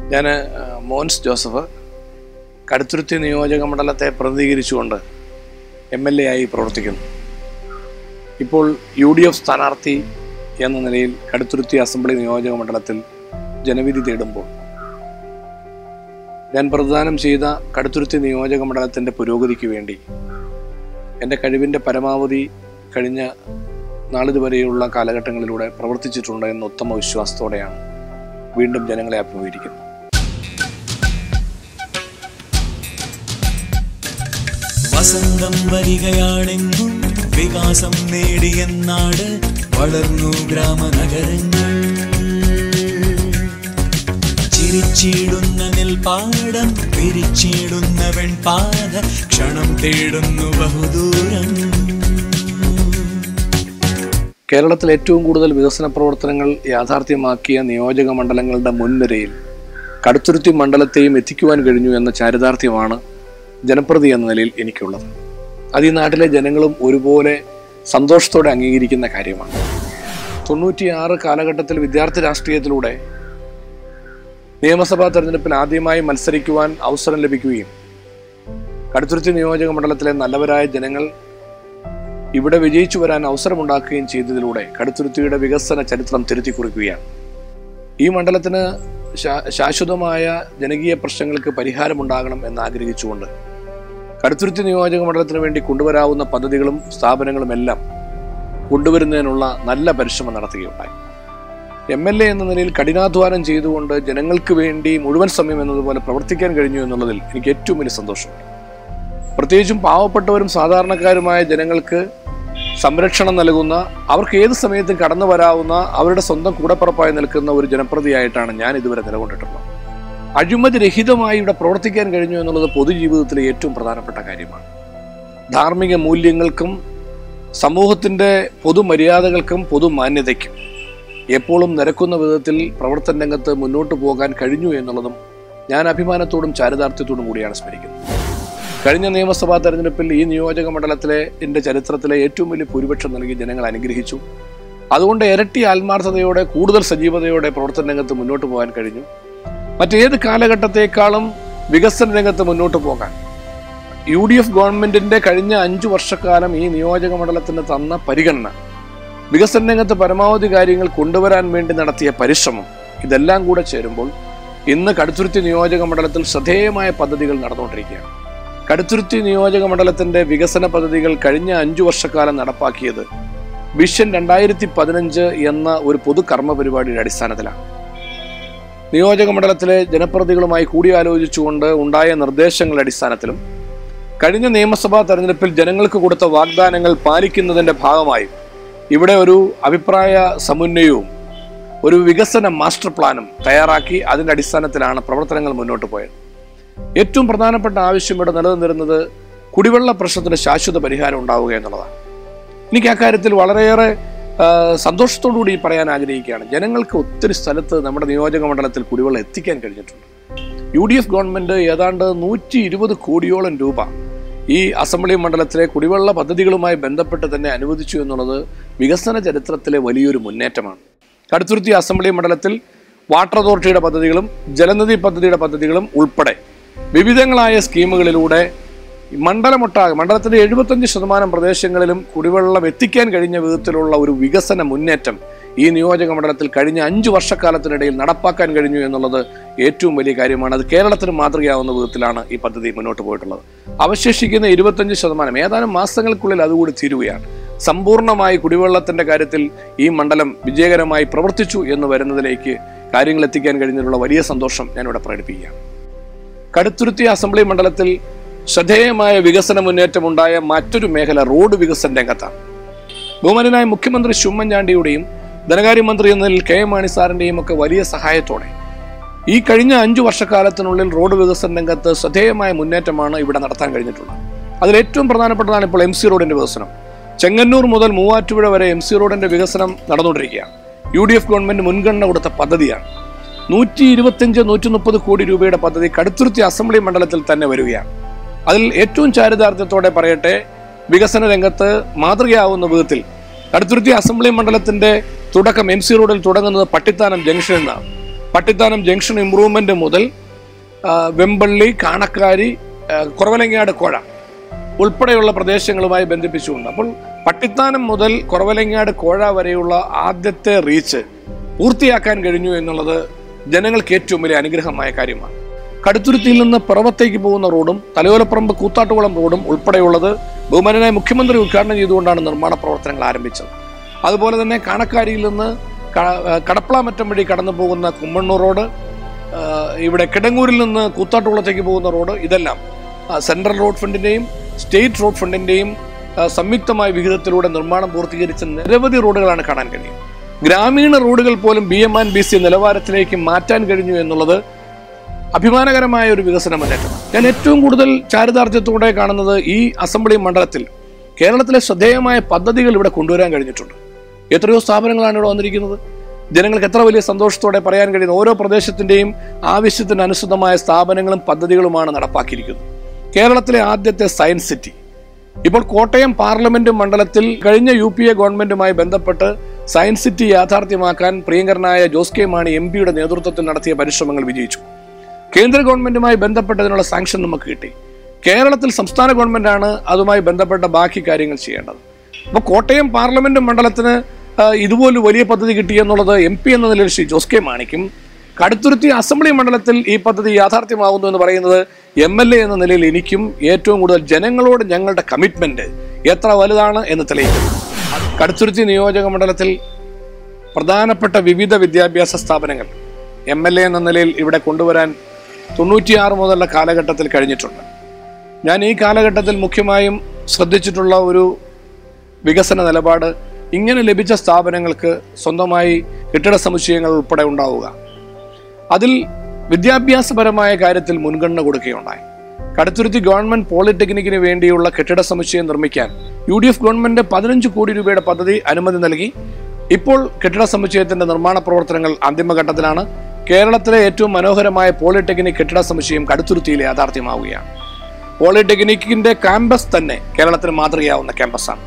ഞാൻ മോൻസ് ജോസഫ് കടുത്തുരുത്തി നിയോജക മണ്ഡലത്തെ പ്രതിനിധീകരിച്ചുകൊണ്ട് എം എൽ എ ആയി പ്രവർത്തിക്കുന്നു ഇപ്പോൾ യു ഡി എഫ് സ്ഥാനാർത്ഥി എന്ന നിലയിൽ കടുത്തുരുത്തി അസംബ്ലി നിയോജക മണ്ഡലത്തിൽ ജനവിധി തേടുമ്പോൾ ഞാൻ പ്രദാനം ചെയ്ത കടുത്തുരുത്തി നിയോജക മണ്ഡലത്തിൻ്റെ പുരോഗതിക്ക് വേണ്ടി എൻ്റെ കഴിവിൻ്റെ പരമാവധി കഴിഞ്ഞ നാളിതുവരെയുള്ള കാലഘട്ടങ്ങളിലൂടെ പ്രവർത്തിച്ചിട്ടുണ്ട് എന്ന ഉത്തമ വിശ്വാസത്തോടെയാണ് വീണ്ടും ജനങ്ങളെ അഭിമുഖീകരിക്കുന്നത് വസന്തം വരികയാണെങ്കും വികാസം നേടിയെന്നാട് വളർന്നു ഗ്രാമനഗരങ്ങൾ ചിരിച്ചിടുന്ന നെൽപ്പാടം പിരിച്ചിടുന്ന വെൺപാത ക്ഷണം തേടുന്നു ബഹുദൂരം കേരളത്തിൽ ഏറ്റവും കൂടുതൽ വികസന പ്രവർത്തനങ്ങൾ യാഥാർത്ഥ്യമാക്കിയ നിയോജക മണ്ഡലങ്ങളുടെ മുൻനിരയിൽ കടുത്തുരുത്തി മണ്ഡലത്തെയും എത്തിക്കുവാൻ കഴിഞ്ഞു എന്ന ചാരിതാർത്ഥ്യമാണ് ജനപ്രതി എന്ന നിലയിൽ എനിക്കുള്ളത് അത് ഈ നാട്ടിലെ ജനങ്ങളും ഒരുപോലെ സന്തോഷത്തോടെ അംഗീകരിക്കുന്ന കാര്യമാണ് തൊണ്ണൂറ്റിയാറ് കാലഘട്ടത്തിൽ വിദ്യാർത്ഥി രാഷ്ട്രീയത്തിലൂടെ നിയമസഭാ തെരഞ്ഞെടുപ്പിൽ ആദ്യമായി മത്സരിക്കുവാൻ അവസരം ലഭിക്കുകയും കടുത്തുരുത്തി നിയോജക മണ്ഡലത്തിലെ നല്ലവരായ ജനങ്ങൾ ഇവിടെ വിജയിച്ചു വരാൻ അവസരമുണ്ടാക്കുകയും ചെയ്തതിലൂടെ കടുത്തുരുത്തിയുടെ വികസന ചരിത്രം തിരുത്തി കുറിക്കുകയാണ് ഈ മണ്ഡലത്തിന് ശാ- ശാശ്വതമായ ജനകീയ പ്രശ്നങ്ങൾക്ക് പരിഹാരമുണ്ടാകണം എന്ന് ആഗ്രഹിച്ചുകൊണ്ട് കടുത്തുരുത്തി നിയോജക മണ്ഡലത്തിന് വേണ്ടി കൊണ്ടുവരാവുന്ന പദ്ധതികളും സ്ഥാപനങ്ങളും എല്ലാം കൊണ്ടുവരുന്നതിനുള്ള നല്ല പരിശ്രമം നടത്തുകയുണ്ടായി എം എൽ എ എന്ന നിലയിൽ കഠിനാധ്വാനം ചെയ്തുകൊണ്ട് ജനങ്ങൾക്ക് വേണ്ടി മുഴുവൻ സമയം എന്നതുപോലെ പ്രവർത്തിക്കാൻ കഴിഞ്ഞു എന്നുള്ളതിൽ എനിക്ക് ഏറ്റവും വലിയ സന്തോഷമുണ്ട് പ്രത്യേകിച്ചും പാവപ്പെട്ടവരും സാധാരണക്കാരുമായ ജനങ്ങൾക്ക് സംരക്ഷണം നൽകുന്ന അവർക്ക് ഏത് സമയത്തും കടന്നു വരാവുന്ന അവരുടെ സ്വന്തം കൂടപ്പുറപ്പായി നിൽക്കുന്ന ഒരു ജനപ്രതിയായിട്ടാണ് ഞാൻ ഇതുവരെ നിലകൊണ്ടിട്ടുള്ളത് അഴിമതി രഹിതമായി ഇവിടെ പ്രവർത്തിക്കാൻ കഴിഞ്ഞു എന്നുള്ളത് പൊതുജീവിതത്തിലെ ഏറ്റവും പ്രധാനപ്പെട്ട കാര്യമാണ് ധാർമ്മിക മൂല്യങ്ങൾക്കും സമൂഹത്തിൻ്റെ പൊതുമര്യാദകൾക്കും പൊതുമാന്യതയ്ക്കും എപ്പോഴും നിരക്കുന്ന വിധത്തിൽ പ്രവർത്തന രംഗത്ത് മുന്നോട്ട് പോകാൻ കഴിഞ്ഞു എന്നുള്ളതും ഞാൻ അഭിമാനത്തോടും ചാരിതാർത്ഥ്യത്തോടും കൂടിയാണ് സ്മരിക്കുന്നത് കഴിഞ്ഞ നിയമസഭാ തെരഞ്ഞെടുപ്പിൽ ഈ നിയോജക മണ്ഡലത്തിലെ എൻ്റെ ചരിത്രത്തിലെ ഏറ്റവും വലിയ ഭൂരിപക്ഷം നൽകി ജനങ്ങൾ അനുഗ്രഹിച്ചു അതുകൊണ്ട് ഇരട്ടി ആത്മാർത്ഥതയോടെ കൂടുതൽ സജീവതയോടെ പ്രവർത്തന രംഗത്ത് മുന്നോട്ട് പോകാൻ കഴിഞ്ഞു മറ്റേത് കാലഘട്ടത്തെക്കാളും വികസന രംഗത്ത് മുന്നോട്ട് പോകാൻ യു ഡി എഫ് ഗവൺമെന്റിന്റെ കഴിഞ്ഞ അഞ്ചു വർഷക്കാലം ഈ നിയോജക മണ്ഡലത്തിന് തന്ന പരിഗണന വികസന രംഗത്ത് പരമാവധി കാര്യങ്ങൾ കൊണ്ടുവരാൻ വേണ്ടി നടത്തിയ പരിശ്രമം ഇതെല്ലാം കൂടെ ചേരുമ്പോൾ ഇന്ന് കടുത്തുരുത്തി നിയോജക മണ്ഡലത്തിൽ ശ്രദ്ധേയമായ പദ്ധതികൾ നടന്നുകൊണ്ടിരിക്കുകയാണ് കടുത്തുരുത്തി നിയോജക മണ്ഡലത്തിന്റെ വികസന പദ്ധതികൾ കഴിഞ്ഞ അഞ്ചു വർഷക്കാലം നടപ്പാക്കിയത് വിഷൻ രണ്ടായിരത്തി പതിനഞ്ച് എന്ന ഒരു പൊതു കർമ്മ പരിപാടിയുടെ അടിസ്ഥാനത്തിലാണ് നിയോജക മണ്ഡലത്തിലെ ജനപ്രതിനിധികളുമായി കൂടിയാലോചിച്ചുകൊണ്ട് ഉണ്ടായ നിർദ്ദേശങ്ങളുടെ അടിസ്ഥാനത്തിലും കഴിഞ്ഞ നിയമസഭാ തെരഞ്ഞെടുപ്പിൽ ജനങ്ങൾക്ക് കൊടുത്ത വാഗ്ദാനങ്ങൾ പാലിക്കുന്നതിന്റെ ഭാഗമായി ഇവിടെ ഒരു അഭിപ്രായ സമന്വയവും ഒരു വികസന മാസ്റ്റർ പ്ലാനും തയ്യാറാക്കി അതിന്റെ അടിസ്ഥാനത്തിലാണ് പ്രവർത്തനങ്ങൾ മുന്നോട്ട് പോയത് ഏറ്റവും പ്രധാനപ്പെട്ട ആവശ്യം ഇവിടെ നിലനിന്നിരുന്നത് കുടിവെള്ള പ്രശ്നത്തിന് ശാശ്വത പരിഹാരം ഉണ്ടാവുക എന്നുള്ളതാണ് എനിക്ക് അക്കാര്യത്തിൽ വളരെയേറെ ആ, സന്തോഷത്തോടുകൂടി പറയാൻ ആഗ്രഹിക്കുകയാണ് ജനങ്ങൾക്ക് ഒത്തിരി സ്ഥലത്ത് നമ്മുടെ നിയോജക മണ്ഡലത്തിൽ കുടിവെള്ളം എത്തിക്കാൻ കഴിഞ്ഞിട്ടുണ്ട് യു ഡി എഫ് ഗവൺമെന്റ് ഏതാണ്ട് നൂറ്റി ഇരുപത് കോടിയോളം രൂപ ഈ അസംബ്ലി മണ്ഡലത്തിലെ കുടിവെള്ള പദ്ധതികളുമായി ബന്ധപ്പെട്ട് തന്നെ അനുവദിച്ചു എന്നുള്ളത് വികസന ചരിത്രത്തിലെ വലിയൊരു മുന്നേറ്റമാണ് കടുത്തുരുത്തി അസംബ്ലി മണ്ഡലത്തിൽ വാട്ടർ അതോറിറ്റിയുടെ പദ്ധതികളും ജലനിധി പദ്ധതിയുടെ പദ്ധതികളും ഉൾപ്പെടെ വിവിധങ്ങളായ സ്കീമുകളിലൂടെ മണ്ഡലമൊട്ടാകെ മണ്ഡലത്തിന്റെ എഴുപത്തഞ്ച് ശതമാനം പ്രദേശങ്ങളിലും കുടിവെള്ളം എത്തിക്കാൻ കഴിഞ്ഞ വിധത്തിലുള്ള ഒരു വികസന മുന്നേറ്റം ഈ നിയോജക മണ്ഡലത്തിൽ കഴിഞ്ഞ അഞ്ചു വർഷക്കാലത്തിനിടയിൽ നടപ്പാക്കാൻ കഴിഞ്ഞു എന്നുള്ളത് ഏറ്റവും വലിയ കാര്യമാണ് അത് കേരളത്തിന് മാതൃകയാവുന്ന വിധത്തിലാണ് ഈ പദ്ധതി മുന്നോട്ട് പോയിട്ടുള്ളത് അവശേഷിക്കുന്ന ഇരുപത്തഞ്ച് ശതമാനം ഏതാനും മാസങ്ങൾക്കുള്ളിൽ അതുകൂടി തീരുകയാണ് സമ്പൂർണ്ണമായി കുടിവെള്ളത്തിന്റെ കാര്യത്തിൽ ഈ മണ്ഡലം വിജയകരമായി പ്രവർത്തിച്ചു എന്ന് വരുന്നതിലേക്ക് കാര്യങ്ങൾ എത്തിക്കാൻ കഴിഞ്ഞതിലുള്ള വലിയ സന്തോഷം ഞാനിവിടെ പ്രകടിപ്പിക്കുകയാണ് കടുത്തുരുത്തി അസംബ്ലി മണ്ഡലത്തിൽ ശ്രദ്ധേയമായ വികസന മുന്നേറ്റമുണ്ടായ മറ്റൊരു മേഖല റോഡ് വികസന രംഗത്താണ് ബഹുമാനായ മുഖ്യമന്ത്രി ഉമ്മൻചാണ്ടിയുടെയും ധനകാര്യമന്ത്രി എന്ന നിലയിൽ കെ എം മാണി സാറിന്റെയും ഒക്കെ വലിയ സഹായത്തോടെ ഈ കഴിഞ്ഞ അഞ്ചു വർഷക്കാലത്തിനുള്ളിൽ റോഡ് വികസന രംഗത്ത് ശ്രദ്ധേയമായ മുന്നേറ്റമാണ് ഇവിടെ നടത്താൻ കഴിഞ്ഞിട്ടുള്ളത് അതിൽ ഏറ്റവും പ്രധാനപ്പെട്ടതാണ് ഇപ്പോൾ എം സി റോഡിന്റെ വികസനം ചെങ്ങന്നൂർ മുതൽ മൂവാറ്റുപുഴ വരെ എം സി റോഡിന്റെ വികസനം നടന്നുകൊണ്ടിരിക്കുകയാണ് യു ഡി എഫ് ഗവൺമെന്റ് മുൻഗണന കൊടുത്ത പദ്ധതിയാണ് നൂറ്റി ഇരുപത്തിയഞ്ച് നൂറ്റി മുപ്പത് കോടി രൂപയുടെ പദ്ധതി കടുത്തുരുത്തി അസംബ്ലി മണ്ഡലത്തിൽ തന്നെ വരികയാണ് അതിൽ ഏറ്റവും ചാരിതാർത്ഥ്യത്തോടെ പറയട്ടെ വികസന രംഗത്ത് മാതൃകയാവുന്ന വിധത്തിൽ കടുത്തുരുത്തി അസംബ്ലി മണ്ഡലത്തിന്റെ തുടക്കം എം സി റോഡിൽ തുടങ്ങുന്നത് പട്ടിത്താനം ജംഗ്ഷനിൽ നിന്നാണ് പട്ടിത്താനം ജംഗ്ഷൻ ഇംപ്രൂവ്മെന്റ് മുതൽ ആ, വെമ്പള്ളി കാണക്കാരി ആ, കുറവലങ്ങാട് കോഴ ഉൾപ്പെടെയുള്ള പ്രദേശങ്ങളുമായി ബന്ധിപ്പിച്ചുകൊണ്ട് അപ്പോൾ പട്ടിത്താനം മുതൽ കുറവലങ്ങാട് കോഴ വരെയുള്ള ആദ്യത്തെ റീച്ച് പൂർത്തിയാക്കാൻ കഴിഞ്ഞു എന്നുള്ളത് ജനങ്ങൾക്ക് ഏറ്റവും വലിയ അനുഗ്രഹമായ കാര്യമാണ് കടുത്തുരുത്തിയിൽ നിന്ന് പിറവത്തേക്ക് പോകുന്ന റോഡും തലയോലപ്പറമ്പ് കൂത്താട്ടുകുളം റോഡും ഉൾപ്പെടെയുള്ളത് ബഹുമാനായ മുഖ്യമന്ത്രി ഉദ്ഘാടനം ചെയ്തുകൊണ്ടാണ് നിർമ്മാണ പ്രവർത്തനങ്ങൾ ആരംഭിച്ചത് അതുപോലെ തന്നെ കാണക്കാരിയിൽ നിന്ന് ക- കടപ്ലാമറ്റം വഴി കടന്നു പോകുന്ന കുമ്മണ്ണൂർ റോഡ് ആ, ഇവിടെ കിടങ്ങൂരിൽ നിന്ന് കൂത്താട്ടുകുളത്തേക്ക് പോകുന്ന റോഡ് ഇതെല്ലാം ആ, സെൻട്രൽ റോഡ് ഫണ്ടിന്റെയും സ്റ്റേറ്റ് റോഡ് ഫണ്ടിന്റെയും ആ, സംയുക്തമായ വിഹിതത്തിലൂടെ നിർമ്മാണം പൂർത്തീകരിച്ച നിരവധി റോഡുകളാണ് കാണാൻ കഴിയുന്നത് ഗ്രാമീണ റോഡുകൾ പോലും B M and B C നിലവാരത്തിലേക്ക് മാറ്റാൻ കഴിഞ്ഞു എന്നുള്ളത് അഭിമാനകരമായ ഒരു വികസന മുന്നേറ്റമാണ് ഞാൻ ഏറ്റവും കൂടുതൽ ചാരിതാർത്ഥ്യത്തോടെ കാണുന്നത് ഈ അസംബ്ലി മണ്ഡലത്തിൽ കേരളത്തിലെ ശ്രദ്ധേയമായ പദ്ധതികൾ ഇവിടെ കൊണ്ടുവരാൻ കഴിഞ്ഞിട്ടുണ്ട് എത്രയോ സ്ഥാപനങ്ങളാണ് ഇവിടെ വന്നിരിക്കുന്നത് ജനങ്ങൾക്ക് എത്ര വലിയ സന്തോഷത്തോടെ പറയാൻ കഴിയുന്ന ഓരോ പ്രദേശത്തിന്റെയും ആവശ്യത്തിന് അനുസൃതമായ സ്ഥാപനങ്ങളും പദ്ധതികളുമാണ് നടപ്പാക്കിയിരിക്കുന്നത് കേരളത്തിലെ ആദ്യത്തെ സയൻസ് സിറ്റി ഇപ്പോൾ കോട്ടയം പാർലമെന്റ് മണ്ഡലത്തിൽ കഴിഞ്ഞ യു പി എ ഗവൺമെന്റുമായി ബന്ധപ്പെട്ട് സയൻസ് സിറ്റി യാഥാർത്ഥ്യമാക്കാൻ പ്രിയങ്കരനായ ജോസ് കെ മാണി എം പിയുടെ നേതൃത്വത്തിൽ നടത്തിയ പരിശ്രമങ്ങൾ വിജയിച്ചു കേന്ദ്ര ഗവൺമെന്റുമായി ബന്ധപ്പെട്ടതിനുള്ള സാങ്ഷൻ നമുക്ക് കിട്ടി കേരളത്തിൽ സംസ്ഥാന ഗവൺമെന്റാണ് അതുമായി ബന്ധപ്പെട്ട ബാക്കി കാര്യങ്ങൾ ചെയ്യേണ്ടത് അപ്പോൾ കോട്ടയം പാർലമെന്റ് മണ്ഡലത്തിന് ആ, ഇതുപോലെ വലിയ പദ്ധതി കിട്ടി എന്നുള്ളത് എം പി എന്ന നിലയിൽ ശ്രീ ജോസ് കെ മാണിക്കും കടുത്തുരുത്തി അസംബ്ലി മണ്ഡലത്തിൽ ഈ പദ്ധതി യാഥാർത്ഥ്യമാകുന്നു എന്ന് പറയുന്നത് എം എൽ എ എന്ന നിലയിൽ എനിക്കും ഏറ്റവും കൂടുതൽ ജനങ്ങളോട് ഞങ്ങളുടെ കമ്മിറ്റ്മെന്റ് എത്ര വലുതാണ് എന്ന് തെളിയിക്കുന്നു കടുത്തുരുത്തി നിയോജക മണ്ഡലത്തിൽ പ്രധാനപ്പെട്ട വിവിധ വിദ്യാഭ്യാസ സ്ഥാപനങ്ങൾ എം എൽ എ എന്ന നിലയിൽ ഇവിടെ കൊണ്ടുവരാൻ തൊണ്ണൂറ്റിയാറ് മുതലുള്ള കാലഘട്ടത്തിൽ കഴിഞ്ഞിട്ടുണ്ട് ഞാൻ ഈ കാലഘട്ടത്തിൽ മുഖ്യമായും ശ്രദ്ധിച്ചിട്ടുള്ള ഒരു വികസന നിലപാട് ഇങ്ങനെ ലഭിച്ച സ്ഥാപനങ്ങൾക്ക് സ്വന്തമായി കെട്ടിട സമുച്ചയങ്ങൾ ഉൾപ്പെടെ ഉണ്ടാവുക അതിൽ വിദ്യാഭ്യാസപരമായ കാര്യത്തിൽ മുൻഗണന കൊടുക്കുകയുണ്ടായി കടുത്തുരുത്തി ഗവൺമെന്റ് പോളിടെക്നിക്കിന് വേണ്ടിയുള്ള കെട്ടിട സമുച്ചയം നിർമ്മിക്കാൻ യു ഡി എഫ് ഗവൺമെന്റ് പതിനഞ്ച് കോടി രൂപയുടെ പദ്ധതി അനുമതി നൽകി ഇപ്പോൾ കെട്ടിട സമുച്ചയത്തിന്റെ നിർമ്മാണ പ്രവർത്തനങ്ങൾ അന്തിമഘട്ടത്തിലാണ് കേരളത്തിലെ ഏറ്റവും മനോഹരമായ പോളിടെക്നിക് കെട്ടിട സമുച്ചയം കടുത്തുരുത്തിയിൽ യാഥാർത്ഥ്യമാവുകയാണ് പോളിടെക്നിക്കിന്റെ ക്യാമ്പസ് തന്നെ കേരളത്തിന് മാതൃകയാവുന്ന ക്യാമ്പസാണ്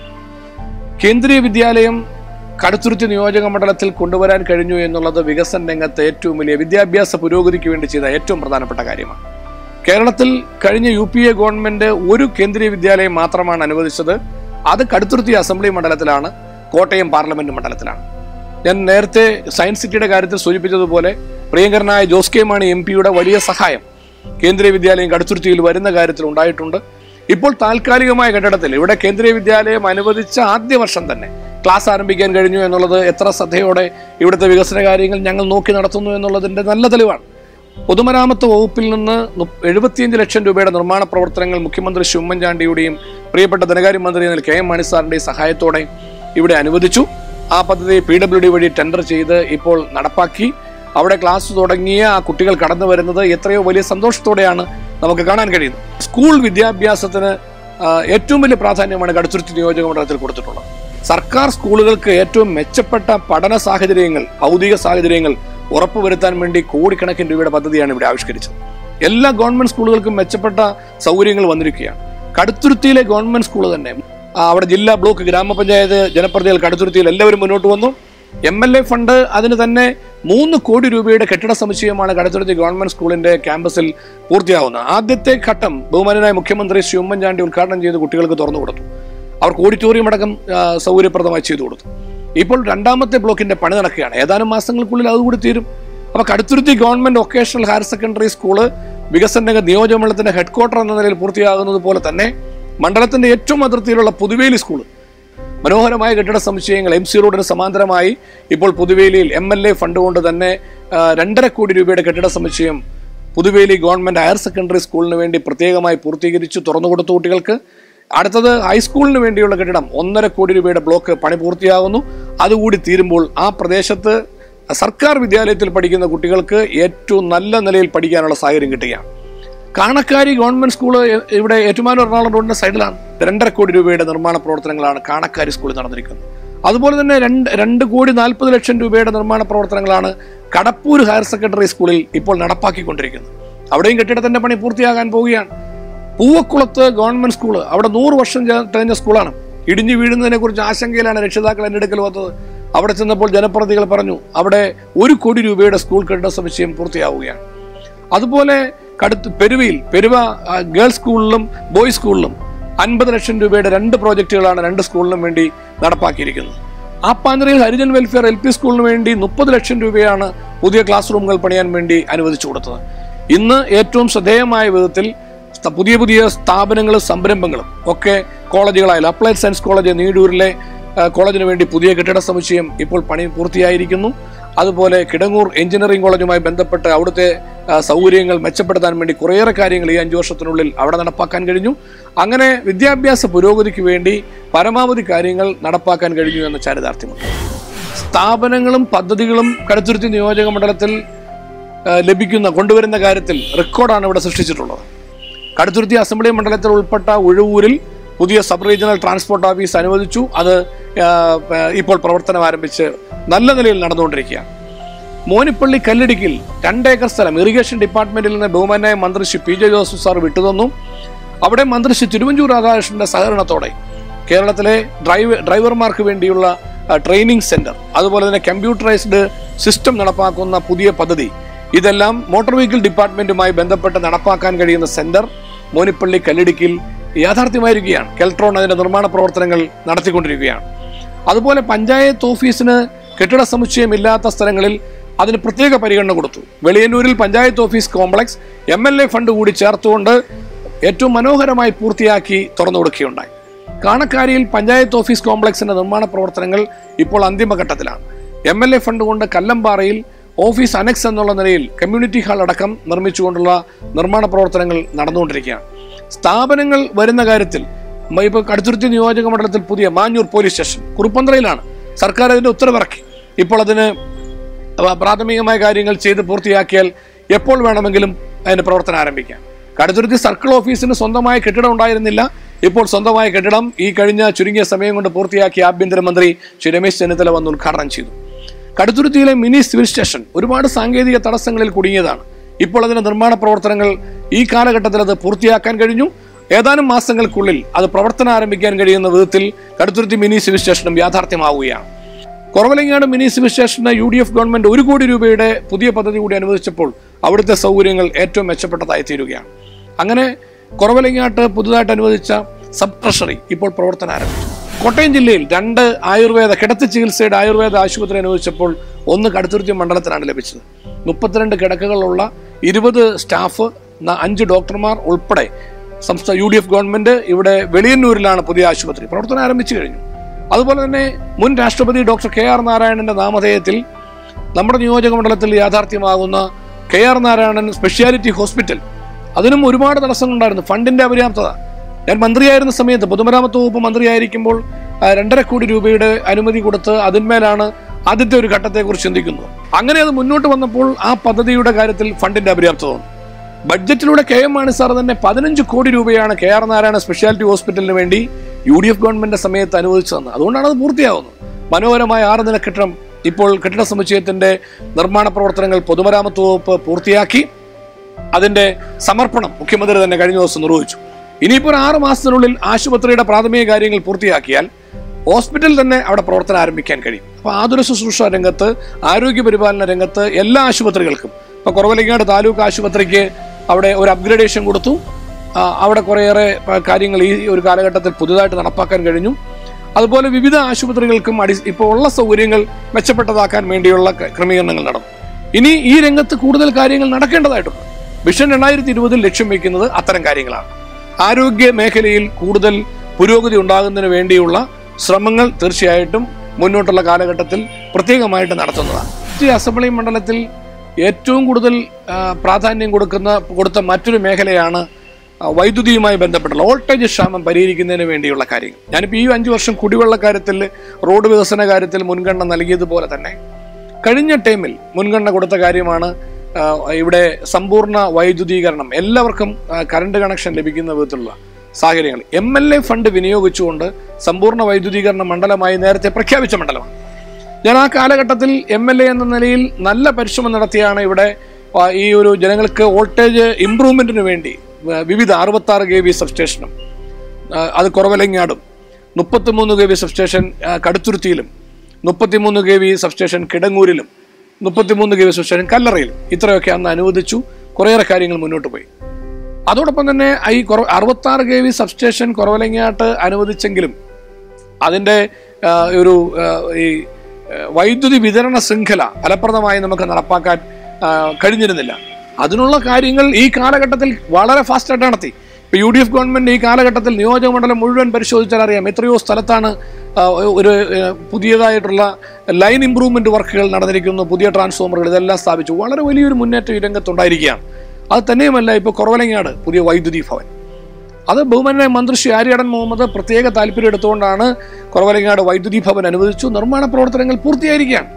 കേന്ദ്രീയ വിദ്യാലയം കടുത്തുരുത്തി നിയോജക മണ്ഡലത്തിൽ കൊണ്ടുവരാൻ കഴിഞ്ഞു എന്നുള്ളത് വികസന രംഗത്ത് ഏറ്റവും വലിയ വിദ്യാഭ്യാസ പുരോഗതിക്ക് വേണ്ടി ചെയ്ത ഏറ്റവും പ്രധാനപ്പെട്ട കാര്യമാണ് കേരളത്തിൽ കഴിഞ്ഞ യു പി എ ഗവൺമെന്റ് ഒരു കേന്ദ്രീയ വിദ്യാലയം മാത്രമാണ് അനുവദിച്ചത് അത് കടുത്തുരുത്തി അസംബ്ലി മണ്ഡലത്തിലാണ് കോട്ടയം പാർലമെന്റ് മണ്ഡലത്തിലാണ് ഞാൻ നേരത്തെ സയൻസ് സിറ്റിയുടെ കാര്യത്തിൽ സൂചിപ്പിച്ചതുപോലെ പ്രിയങ്കരനായ ജോസ് കെ മാണി എം പിയുടെ വലിയ സഹായം കേന്ദ്രീയ വിദ്യാലയം കടുത്തുരുത്തിയിൽ വരുന്ന കാര്യത്തിൽ ഉണ്ടായിട്ടുണ്ട് ഇപ്പോൾ താൽക്കാലികമായ കെട്ടിടത്തിൽ ഇവിടെ കേന്ദ്രീയ വിദ്യാലയം അനുവദിച്ച ആദ്യ വർഷം തന്നെ ക്ലാസ് ആരംഭിക്കാൻ കഴിഞ്ഞു എന്നുള്ളത് എത്ര ശ്രദ്ധയോടെ ഇവിടുത്തെ വികസന കാര്യങ്ങൾ ഞങ്ങൾ നോക്കി നടത്തുന്നു എന്നുള്ളതിന്റെ നല്ല തെളിവാണ് പൊതുമരാമത്ത് വകുപ്പിൽ നിന്ന് നു- എഴുപത്തിയഞ്ച് ലക്ഷം രൂപയുടെ നിർമ്മാണ പ്രവർത്തനങ്ങൾ മുഖ്യമന്ത്രി ശ്രീ ഉമ്മൻചാണ്ടിയുടെയും പ്രിയപ്പെട്ട ധനകാര്യമന്ത്രി എന്ന കെ എം മാണി സാറിന്റെയും സഹായത്തോടെ ഇവിടെ അനുവദിച്ചു ആ പദ്ധതി പി ഡബ്ല്യു ഡി വഴി ടെൻഡർ ചെയ്ത് ഇപ്പോൾ നടപ്പാക്കി അവിടെ ക്ലാസ് തുടങ്ങിയ ആ കുട്ടികൾ കടന്നു വരുന്നത് എത്രയോ വലിയ സന്തോഷത്തോടെയാണ് നമുക്ക് കാണാൻ കഴിയുന്നത് സ്കൂൾ വിദ്യാഭ്യാസത്തിന് ആ, ഏറ്റവും വലിയ പ്രാധാന്യമാണ് കടുത്തുരുത്തി നിയോജക മണ്ഡലത്തിൽ കൊടുത്തിട്ടുള്ളത് സർക്കാർ സ്കൂളുകൾക്ക് ഏറ്റവും മെച്ചപ്പെട്ട പഠന സാഹചര്യങ്ങൾ ഭൗതിക സാഹചര്യങ്ങൾ ഉറപ്പുവരുത്താൻ വേണ്ടി കോടിക്കണക്കിന് രൂപയുടെ പദ്ധതിയാണ് ഇവിടെ ആവിഷ്കരിച്ചത് എല്ലാ ഗവൺമെന്റ് സ്കൂളുകൾക്കും മെച്ചപ്പെട്ട സൗകര്യങ്ങൾ വന്നിരിക്കുകയാണ് കടുത്തുരുത്തിയിലെ ഗവൺമെന്റ് സ്കൂൾ തന്നെ ആ, അവിടെ ജില്ലാ ബ്ലോക്ക് ഗ്രാമപഞ്ചായത്ത് ജനപ്രതിനിധികൾ കടുത്തുരുത്തിയിൽ എല്ലാവരും മുന്നോട്ട് വന്നു എം എൽ എ ഫണ്ട് അതിന് തന്നെ മൂന്ന് കോടി രൂപയുടെ കെട്ടിട സമുച്ചയമാണ് കടുത്തുരുത്തി ഗവൺമെന്റ് സ്കൂളിന്റെ ക്യാമ്പസിൽ പൂർത്തിയാവുന്നത് ആദ്യത്തെ ഘട്ടം ബഹുമാനായ മുഖ്യമന്ത്രി ശ്രീ ഉമ്മൻചാണ്ടി ഉദ്ഘാടനം ചെയ്ത് കുട്ടികൾക്ക് തുറന്നു കൊടുത്തു അവർക്ക് ഓഡിറ്റോറിയം അടക്കം ആ, സൗകര്യപ്രദമായി ചെയ്തു കൊടുത്തു ഇപ്പോൾ രണ്ടാമത്തെ ബ്ലോക്കിന്റെ പണി നടക്കുകയാണ് ഏതാനും മാസങ്ങൾക്കുള്ളിൽ അതുകൂടി തീരും അപ്പൊ Kaduthuruthy government vocational higher secondary school വികസന രംഗ നിയോജകമണ്ഡലത്തിന്റെ ഹെഡ്ക്വാർട്ടർ എന്ന നിലയിൽ പൂർത്തിയാകുന്നത് പോലെ തന്നെ മണ്ഡലത്തിന്റെ ഏറ്റവും അതിർത്തിയിലുള്ള പുതുവേലി സ്കൂൾ മനോഹരമായ കെട്ടിട സമുച്ചയങ്ങൾ എം സി റോഡിന് സമാന്തരമായി ഇപ്പോൾ പുതുവേലിയിൽ എം എൽ എ ഫണ്ട് കൊണ്ട് തന്നെ ആ, രണ്ടര കോടി രൂപയുടെ കെട്ടിട സമുച്ചയം പുതുവേലി ഗവൺമെന്റ് ഹയർ സെക്കൻഡറി സ്കൂളിന് വേണ്ടി പ്രത്യേകമായി പൂർത്തീകരിച്ചു തുറന്നു കൊടുത്തു കുട്ടികൾക്ക് അടുത്തത് ഹൈസ്കൂളിന് വേണ്ടിയുള്ള കെട്ടിടം ഒന്നര കോടി രൂപയുടെ ബ്ലോക്ക് പണി പൂർത്തിയാകുന്നു അതുകൂടി തീരുമ്പോൾ ആ പ്രദേശത്ത് സർക്കാർ വിദ്യാലയത്തിൽ പഠിക്കുന്ന കുട്ടികൾക്ക് ഏറ്റവും നല്ല നിലയിൽ പഠിക്കാനുള്ള സാഹചര്യം കിട്ടുകയാണ് കാണക്കാരി ഗവൺമെന്റ് സ്കൂള് എ- ഇവിടെ ഏറ്റുമാനൂർ എറണാകുളം റോഡിന്റെ സൈഡിലാണ് രണ്ടര കോടി രൂപയുടെ നിർമ്മാണ പ്രവർത്തനങ്ങളാണ് കാണക്കാരി സ്കൂളിൽ നടന്നിരിക്കുന്നത് അതുപോലെ തന്നെ രണ്ട് രണ്ട് കോടി നാൽപ്പത് ലക്ഷം രൂപയുടെ നിർമ്മാണ പ്രവർത്തനങ്ങളാണ് കടപ്പൂർ ഹയർ സെക്കൻഡറി സ്കൂളിൽ ഇപ്പോൾ നടപ്പാക്കിക്കൊണ്ടിരിക്കുന്നത് അവിടെയും കെട്ടിടത്തിന്റെ പണി പൂർത്തിയാകാൻ പോവുകയാണ് പൂവക്കുളത്ത് ഗവൺമെന്റ് സ്കൂള് അവിടെ നൂറ് വർഷം ചെ- തികഞ്ഞ സ്കൂളാണ് ഇടിഞ്ഞു വീഴുന്നതിനെ കുറിച്ച് ആശങ്കയിലാണ് രക്ഷിതാക്കൾ എൻ്റെ അടുക്കൽ വന്നത് അവിടെ ചെന്നപ്പോൾ ജനപ്രതിനിധികൾ പറഞ്ഞു അവിടെ ഒരു കോടി രൂപയുടെ സ്കൂൾ കെട്ടിട സമുച്ചയം പൂർത്തിയാവുകയാണ് അതുപോലെ കടുത്ത് പെരുവയിൽ പെരുവ ആ, ഗേൾസ് സ്കൂളിലും ബോയ്സ് സ്കൂളിലും അൻപത് ലക്ഷം രൂപയുടെ രണ്ട് പ്രോജക്റ്റുകളാണ് രണ്ട് സ്കൂളിനും വേണ്ടി നടപ്പാക്കിയിരിക്കുന്നത് ആപ്പാഞ്ചിറയിൽ ഹരിജൻ വെൽഫെയർ എൽ പി സ്കൂളിന് വേണ്ടി മുപ്പത് ലക്ഷം രൂപയാണ് പുതിയ ക്ലാസ് റൂമുകൾ പണിയാൻ വേണ്ടി അനുവദിച്ചു കൊടുത്തത് ഇന്ന് ഏറ്റവും ശ്രദ്ധേയമായ വിധത്തിൽ സ്ത- പുതിയ പുതിയ സ്ഥാപനങ്ങളും സംരംഭങ്ങളും ഒക്കെ കോളേജുകളായാലും അപ്ലൈഡ് സയൻസ് കോളേജ് നീടൂരിലെ ആ, കോളേജിന് വേണ്ടി പുതിയ കെട്ടിട സമുച്ചയം ഇപ്പോൾ പണി പൂർത്തിയായിരിക്കുന്നു അതുപോലെ കിടങ്ങൂർ എഞ്ചിനീയറിംഗ് കോളേജുമായി ബന്ധപ്പെട്ട് അവിടുത്തെ ആ, സൗകര്യങ്ങൾ മെച്ചപ്പെടുത്താൻ വേണ്ടി കുറേയേറെ കാര്യങ്ങൾ ഈ അഞ്ചു വർഷത്തിനുള്ളിൽ അവിടെ നടപ്പാക്കാൻ കഴിഞ്ഞു അങ്ങനെ വിദ്യാഭ്യാസ പുരോഗതിക്ക് വേണ്ടി പരമാവധി കാര്യങ്ങൾ നടപ്പാക്കാൻ കഴിഞ്ഞു എന്ന ചാരിതാർത്ഥ്യമുണ്ട് സ്ഥാപനങ്ങളും പദ്ധതികളും കടുത്തുരുത്തി നിയോജക മണ്ഡലത്തിൽ ആ, ലഭിക്കുന്ന കൊണ്ടുവരുന്ന കാര്യത്തിൽ റെക്കോർഡാണ് ഇവിടെ സൃഷ്ടിച്ചിട്ടുള്ളത് കടുത്തുരുത്തി അസംബ്ലി മണ്ഡലത്തിൽ ഉൾപ്പെട്ട ഉഴവൂരിൽ പുതിയ സബ് റീജിയണൽ ട്രാൻസ്പോർട്ട് ഓഫീസ് അനുവദിച്ചു അത് ആ, ആ, ഇപ്പോൾ പ്രവർത്തനം ആരംഭിച്ച് നല്ല നിലയിൽ നടന്നുകൊണ്ടിരിക്കുകയാണ് മോനിപ്പള്ളി കല്ലിടുക്കിൽ രണ്ടേക്കർ സ്ഥലം ഇറിഗേഷൻ ഡിപ്പാർട്ട്മെന്റിൽ നിന്ന് ബഹുമാനായ മന്ത്രി Shri P J Joseph sir വിട്ടുതന്നു അവിടെ മന്ത്രി ശ്രീ തിരുവഞ്ചൂർ രാധാകൃഷ്ണന്റെ സഹകരണത്തോടെ കേരളത്തിലെ ഡ്രൈവ് ഡ്രൈവർമാർക്ക് വേണ്ടിയുള്ള ആ, ട്രെയിനിങ് സെന്റർ അതുപോലെ തന്നെ കമ്പ്യൂട്ടറൈസ്ഡ് സിസ്റ്റം നടപ്പാക്കുന്ന പുതിയ പദ്ധതി ഇതെല്ലാം മോട്ടോർ വെഹിക്കിൾ ഡിപ്പാർട്ട്മെന്റുമായി ബന്ധപ്പെട്ട് നടപ്പാക്കാൻ കഴിയുന്ന സെന്റർ മോനിപ്പള്ളി കല്ലിടുക്കിൽ യാഥാർത്ഥ്യമായിരിക്കുകയാണ് കെൽട്രോൺ അതിന്റെ നിർമ്മാണ പ്രവർത്തനങ്ങൾ നടത്തിക്കൊണ്ടിരിക്കുകയാണ് അതുപോലെ പഞ്ചായത്ത് ഓഫീസിന് കെട്ടിട സമുച്ചയം ഇല്ലാത്ത സ്ഥലങ്ങളിൽ അതിന് പ്രത്യേക പരിഗണന കൊടുത്തു വെളിയന്നൂരിൽ panchayat office complex M L A fund കൂടി ചേർത്തുകൊണ്ട് ഏറ്റവും മനോഹരമായി പൂർത്തിയാക്കി തുറന്നു കൊടുക്കുകയുണ്ടായി കാണക്കാരിയിൽ പഞ്ചായത്ത് ഓഫീസ് കോംപ്ലക്സിന്റെ നിർമ്മാണ പ്രവർത്തനങ്ങൾ ഇപ്പോൾ അന്തിമഘട്ടത്തിലാണ് എം എൽ എ ഫണ്ട് കൊണ്ട് കല്ലമ്പാറയിൽ ഓഫീസ് അനക്സ് എന്നുള്ള നിലയിൽ കമ്മ്യൂണിറ്റി ഹാൾ അടക്കം നിർമ്മിച്ചുകൊണ്ടുള്ള നിർമ്മാണ പ്രവർത്തനങ്ങൾ നടന്നുകൊണ്ടിരിക്കുകയാണ് സ്ഥാപനങ്ങൾ വരുന്ന കാര്യത്തിൽ മ- ഇപ്പൊ കടുത്തുരുത്തി നിയോജക മണ്ഡലത്തിൽ പുതിയ മാഞ്ഞൂർ പോലീസ് സ്റ്റേഷൻ കുറുപ്പന്തറയിലാണ് സർക്കാർ അതിന്റെ ഉത്തരവിറക്കി ഇപ്പോൾ അതിന് അവ പ്രാഥമികമായ കാര്യങ്ങൾ ചെയ്ത് പൂർത്തിയാക്കിയാൽ എപ്പോൾ വേണമെങ്കിലും അതിന്റെ പ്രവർത്തനം ആരംഭിക്കാം കടുത്തുരുത്തി സർക്കിൾ ഓഫീസിന് സ്വന്തമായ കെട്ടിടം ഉണ്ടായിരുന്നില്ല ഇപ്പോൾ സ്വന്തമായ കെട്ടിടം ഈ കഴിഞ്ഞ ചുരുങ്ങിയ സമയം കൊണ്ട് പൂർത്തിയാക്കിയ ആഭ്യന്തരമന്ത്രി ശ്രീ രമേശ് ചെന്നിത്തല വന്ന് ഉദ്ഘാടനം ചെയ്തു കടുത്തുരുത്തിയിലെ മിനി സിവിൽ സ്റ്റേഷൻ ഒരുപാട് സാങ്കേതിക തടസ്സങ്ങളിൽ കുടുങ്ങിയതാണ് ഇപ്പോൾ അതിന്റെ നിർമ്മാണ പ്രവർത്തനങ്ങൾ ഈ കാലഘട്ടത്തിൽ അത് പൂർത്തിയാക്കാൻ കഴിഞ്ഞു ഏതാനും മാസങ്ങൾക്കുള്ളിൽ അത് പ്രവർത്തനം ആരംഭിക്കാൻ കഴിയുന്ന വിധത്തിൽ കടുത്തുരുത്തി മിനി സിവിൽ സ്റ്റേഷനും യാഥാർത്ഥ്യമാവുകയാണ് കുറവലങ്ങാട് മിനി സിവിൽ സ്റ്റേഷന് യു ഡി എഫ് ഗവൺമെന്റ് ഒരു കോടി രൂപയുടെ പുതിയ പദ്ധതി കൂടി അനുവദിച്ചപ്പോൾ അവിടുത്തെ സൗകര്യങ്ങൾ ഏറ്റവും മെച്ചപ്പെട്ടതായി തീരുകയാണ് അങ്ങനെ കുറവലങ്ങാട്ട് പുതുതായിട്ട് അനുവദിച്ച സബ് ട്രഷറി ഇപ്പോൾ പ്രവർത്തനം ആരംഭിച്ചു കോട്ടയം ജില്ലയിൽ രണ്ട് ആയുർവേദ കിടത്തി ചികിത്സയുടെ ആയുർവേദ ആശുപത്രി അനുവദിച്ചപ്പോൾ ഒന്ന് കടുത്തുരുത്തി മണ്ഡലത്തിനാണ് ലഭിച്ചത് മുപ്പത്തിരണ്ട് കിടക്കകളുള്ള ഇരുപത് സ്റ്റാഫ് ന- അഞ്ച് ഡോക്ടർമാർ ഉൾപ്പെടെ സംസ്ഥാന യു ഡി എഫ് ഗവൺമെന്റ് ഇവിടെ വെളിയന്നൂരിലാണ് പുതിയ ആശുപത്രി പ്രവർത്തനം ആരംഭിച്ചു കഴിഞ്ഞു അതുപോലെ തന്നെ മുൻ രാഷ്ട്രപതി ഡോക്ടർ കെ ആർ നാരായണന്റെ നാമധേയത്തിൽ നമ്മുടെ നിയോജക മണ്ഡലത്തിൽ യാഥാർത്ഥ്യമാകുന്ന K R Narayanan speciality hospital അതിനും ഒരുപാട് തടസ്സങ്ങളുണ്ടായിരുന്നു ഫണ്ടിന്റെ അപര്യാപ്തത ഞാൻ മന്ത്രിയായിരുന്ന സമയത്ത് പൊതുമരാമത്ത് വകുപ്പ് മന്ത്രിയായിരിക്കുമ്പോൾ ആ, രണ്ടര കോടി രൂപയുടെ അനുമതി കൊടുത്ത് അതിന്മേലാണ് ആദ്യത്തെ ഒരു ഘട്ടത്തെക്കുറിച്ച് ചിന്തിക്കുന്നത് അങ്ങനെ അത് മുന്നോട്ട് വന്നപ്പോൾ ആ പദ്ധതിയുടെ കാര്യത്തിൽ ഫണ്ടിന്റെ അപര്യാപ്തത വന്നു ബഡ്ജറ്റിലൂടെ കെ എം മാണി സാർ തന്നെ പതിനഞ്ച് കോടി രൂപയാണ് കെ ആർ നാരായണ സ്പെഷ്യാലിറ്റി ഹോസ്പിറ്റലിന് വേണ്ടി യു ഡി എഫ് ഗവൺമെന്റിന്റെ സമയത്ത് അനുവദിച്ചു തന്നത് അതുകൊണ്ടാണ് അത് പൂർത്തിയാവുന്നത് മനോഹരമായ ആറ് നില കെട്ടിടം ഇപ്പോൾ കെട്ടിട സമുച്ചയത്തിന്റെ നിർമ്മാണ പ്രവർത്തനങ്ങൾ പൊതുമരാമത്ത് വകുപ്പ് പൂർത്തിയാക്കി അതിന്റെ സമർപ്പണം മുഖ്യമന്ത്രി തന്നെ കഴിഞ്ഞ ദിവസം നിർവഹിച്ചു ഇനിയിപ്പോൾ ഒരു ആറ് മാസത്തിനുള്ളിൽ ആശുപത്രിയുടെ പ്രാഥമിക കാര്യങ്ങൾ പൂർത്തിയാക്കിയാൽ ഹോസ്പിറ്റൽ തന്നെ അവിടെ പ്രവർത്തനം ആരംഭിക്കാൻ കഴിയും അപ്പൊ ആതുര ശുശ്രൂഷ രംഗത്ത് ആരോഗ്യ പരിപാലന രംഗത്ത് എല്ലാ ആശുപത്രികൾക്കും ഇപ്പൊ കുറവലങ്ങാട് താലൂക്ക് ആശുപത്രിക്ക് അവിടെ ഒരു അപ്ഗ്രഡേഷൻ കൊടുത്തു ആ, അവിടെ കുറേയേറെ പ- കാര്യങ്ങൾ ഈ ഒരു കാലഘട്ടത്തിൽ പുതുതായിട്ട് നടപ്പാക്കാൻ കഴിഞ്ഞു അതുപോലെ വിവിധ ആശുപത്രികൾക്കും അടി ഇപ്പോൾ ഉള്ള സൗകര്യങ്ങൾ മെച്ചപ്പെട്ടതാക്കാൻ വേണ്ടിയുള്ള ക- ക്രമീകരണങ്ങൾ നടന്നു ഇനി ഈ രംഗത്ത് കൂടുതൽ കാര്യങ്ങൾ നടക്കേണ്ടതായിട്ടുണ്ട് വിഷൻ രണ്ടായിരത്തി ഇരുപതിൽ ലക്ഷ്യം വെക്കുന്നത് അത്തരം കാര്യങ്ങളാണ് ആരോഗ്യ മേഖലയിൽ കൂടുതൽ പുരോഗതി ഉണ്ടാകുന്നതിന് വേണ്ടിയുള്ള ശ്രമങ്ങൾ തീർച്ചയായിട്ടും മുന്നോട്ടുള്ള കാലഘട്ടത്തിൽ പ്രത്യേകമായിട്ട് നടത്തുന്നതാണ് ഈ അസംബ്ലി മണ്ഡലത്തിൽ ഏറ്റവും കൂടുതൽ ആ, പ്രാധാന്യം കൊടുക്കുന്ന കൊടുത്ത മറ്റൊരു മേഖലയാണ് ആ, വൈദ്യുതിയുമായി ബന്ധപ്പെട്ടുള്ള വോൾട്ടേജ് ക്ഷാമം പരിഹരിക്കുന്നതിന് വേണ്ടിയുള്ള കാര്യങ്ങൾ ഞാനിപ്പോൾ ഈ അഞ്ചു വർഷം കുടിവെള്ള കാര്യത്തിൽ റോഡ് വികസന കാര്യത്തിൽ മുൻഗണന നൽകിയതുപോലെ തന്നെ കഴിഞ്ഞ ടൈമിൽ മുൻഗണന കൊടുത്ത കാര്യമാണ് ആ, ഇവിടെ സമ്പൂർണ്ണ വൈദ്യുതീകരണം എല്ലാവർക്കും ആ, കറണ്ട് കണക്ഷൻ ലഭിക്കുന്ന വിധത്തിലുള്ള സാഹചര്യങ്ങൾ എം എൽ എ ഫണ്ട് വിനിയോഗിച്ചുകൊണ്ട് സമ്പൂർണ്ണ വൈദ്യുതീകരണ മണ്ഡലമായി നേരത്തെ പ്രഖ്യാപിച്ച മണ്ഡലമാണ് ഞാൻ ആ കാലഘട്ടത്തിൽ എം എൽ എ എന്ന നിലയിൽ നല്ല പരിശ്രമം നടത്തിയാണ് ഇവിടെ ആ, ഈ ഒരു ജനങ്ങൾക്ക് വോൾട്ടേജ് ഇംപ്രൂവ്മെന്റിന് വേണ്ടി ആ, വിവിധ അറുപത്തി ആറ് കെ വി സബ്സ്റ്റേഷനും ആ, അത് കുറവലങ്ങാടും മുപ്പത്തിമൂന്ന് കെ വി സബ്സ്റ്റേഷൻ ആ, കടുത്തുരുത്തിയിലും മുപ്പത്തിമൂന്ന് കെ വി സബ്സ്റ്റേഷൻ കിടങ്ങൂരിലും മുപ്പത്തിമൂന്ന് കെ വി സബ്സ്റ്റേഷൻ കല്ലറയിലും ഇത്രയൊക്കെ അന്ന് അനുവദിച്ചു കുറേയേറെ കാര്യങ്ങൾ മുന്നോട്ട് പോയി അതോടൊപ്പം തന്നെ ഈ കുറ അറുപത്താറ് കെ വി സബ്സ്റ്റേഷൻ കുറവലങ്ങാട്ട് അനുവദിച്ചെങ്കിലും അതിൻ്റെ ആ, ഒരു ആ, ഈ ആ, വൈദ്യുതി വിതരണ ശൃംഖല ഫലപ്രദമായി നമുക്ക് നടപ്പാക്കാൻ ആ, കഴിഞ്ഞിരുന്നില്ല അതിനുള്ള കാര്യങ്ങൾ ഈ കാലഘട്ടത്തിൽ വളരെ ഫാസ്റ്റായിട്ട് നടത്തി ഇപ്പൊ യു ഡി എഫ് ഗവൺമെന്റ് ഈ കാലഘട്ടത്തിൽ നിയോജക മണ്ഡലം മുഴുവൻ പരിശോധിച്ചാൽ അറിയാം എത്രയോ സ്ഥലത്താണ് ആ, ഒരു ആ, പുതിയതായിട്ടുള്ള ലൈൻ ഇംപ്രൂവ്മെന്റ് വർക്കുകൾ നടന്നിരിക്കുന്നു പുതിയ ട്രാൻസ്ഫോമറുകൾ ഇതെല്ലാം സ്ഥാപിച്ചു വളരെ വലിയൊരു മുന്നേറ്റം ഈ രംഗത്തുണ്ടായിരിക്കുകയാണ് അത് തന്നെയുമല്ല ഇപ്പോൾ കുറവലങ്ങാട് പുതിയ വൈദ്യുതി ഭവൻ അത് ബഹുമാനായ മന്ത്രി ശ്രീ ആര്യാടൻ മുഹമ്മദ് പ്രത്യേക താല്പര്യം എടുത്തുകൊണ്ടാണ് കുറവലങ്ങാട് വൈദ്യുതി ഭവൻ അനുവദിച്ചു നിർമ്മാണ പ്രവർത്തനങ്ങൾ പൂർത്തിയായിരിക്കുകയാണ്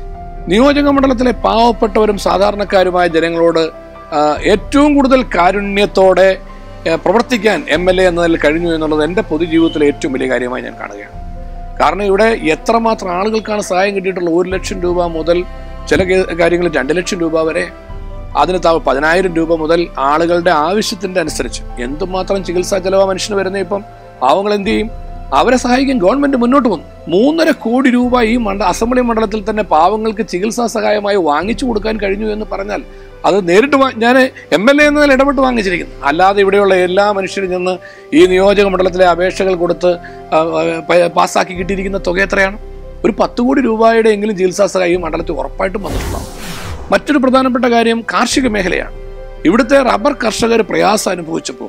നിയോജക മണ്ഡലത്തിലെ പാവപ്പെട്ടവരും സാധാരണക്കാരുമായ ജനങ്ങളോട് ആ, ഏറ്റവും കൂടുതൽ കാരുണ്യത്തോടെ ആ, പ്രവർത്തിക്കാൻ എം എൽ എ എന്നതിൽ കഴിഞ്ഞു എന്നുള്ളത് എൻ്റെ പൊതുജീവിതത്തിലെ ഏറ്റവും വലിയ കാര്യമായി ഞാൻ കാണുകയാണ് കാരണം ഇവിടെ എത്രമാത്രം ആളുകൾക്കാണ് സഹായം കിട്ടിയിട്ടുള്ളത് ഒരു ലക്ഷം രൂപ മുതൽ ചില കേ- കാര്യങ്ങളിൽ രണ്ട് ലക്ഷം രൂപ വരെ അതിന് താഴെ പതിനായിരം രൂപ മുതൽ ആളുകളുടെ ആവശ്യത്തിന്റെ അനുസരിച്ച് എന്തുമാത്രം ചികിത്സാ ചെലവാ മനുഷ്യന് വരുന്ന ഇപ്പം പാവങ്ങൾ എന്ത് ചെയ്യും അവരെ സഹായിക്കാൻ ഗവൺമെന്റ് മുന്നോട്ട് വന്നു മൂന്നര കോടി രൂപ ഈ മണ്ഡ അസംബ്ലി മണ്ഡലത്തിൽ തന്നെ പാവങ്ങൾക്ക് ചികിത്സാ സഹായമായി വാങ്ങിച്ചു കൊടുക്കാൻ കഴിഞ്ഞു എന്ന് പറഞ്ഞാൽ അത് നേരിട്ട് ഞാൻ എം എൽ എ എന്നതിൽ ഇടപെട്ട് വാങ്ങിച്ചിരിക്കുന്നു അല്ലാതെ ഇവിടെയുള്ള എല്ലാ മനുഷ്യരും ചെന്ന് ഈ നിയോജക മണ്ഡലത്തിലെ അപേക്ഷകൾ കൊടുത്ത് ആ, ആ, പ- പാസ്സാക്കി കിട്ടിയിരിക്കുന്ന തുക എത്രയാണ് ഒരു പത്ത് കോടി രൂപയുടെ എങ്കിലും ചികിത്സാ സഹായം ഈ മണ്ഡലത്തിൽ ഉറപ്പായിട്ടും വന്നിട്ടുണ്ടാവും മറ്റൊരു പ്രധാനപ്പെട്ട കാര്യം കാർഷിക മേഖലയാണ് ഇവിടുത്തെ റബ്ബർ കർഷകർ പ്രയാസം അനുഭവിച്ചപ്പോൾ